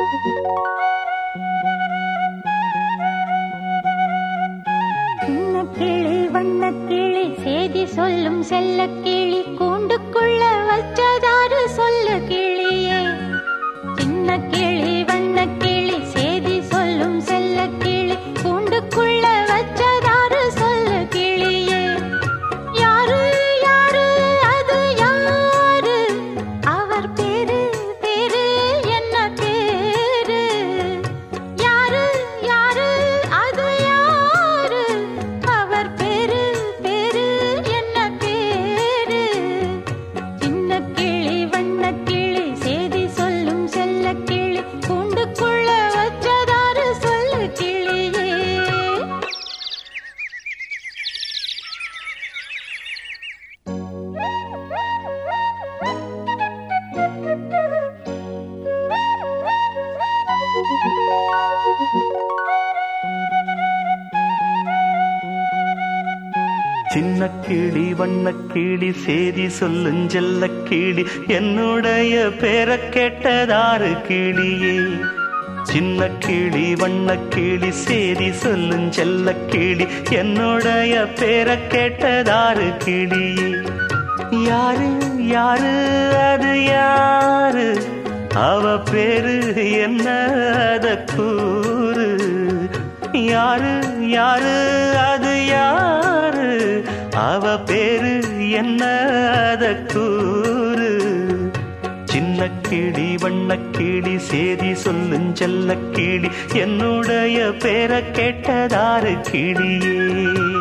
சின்ன கிளி வண்ண கிளி செய்தி சொல்லும் செல்ல கிளி கூண்டுக்குள்ள வச்சதாரு சொல்லு கிளியே சின்ன கிளி வண்ண கிளி செய்தி சொல்லும் செல்ல கிளி கூண்டுக்குள்ள வச்சதாரு சொல்லு கிளியே யாரு யாரு அது யாரு அவர் பேரு பேரு என்ன பேரு யாரு யாரு அது யாரு அவர் பேரு பேரு என்ன பேரு சின்ன கிளி வண்ண கிளி செய்தி சொல்லும் செல்ல கிளி கூண்டுக்குள்ள வச்சதாரு சொல்லு கிளியே சின்ன கிளி வண்ண கிளி சேதி சொல்லும் செல்ல கிளி என்னுடைய பேரை கேட்டதாரு கிளியே சின்ன கிளி வண்ண கிளி சேதி சொல்லும் செல்ல கிளி என்னுடைய பேரை கேட்டதாரு கிளியே யாரு யாரு அது யாரு அவ பேரு என்ன அத கூறு யாரு யாரு அது யாரு அவ பேரு என்ன அத கூறு சின்ன கிளி வண்ண கிளி சேதி சொல்லும் செல்ல கிளி என்னுடைய பேரை கேட்டதாரு கிளியே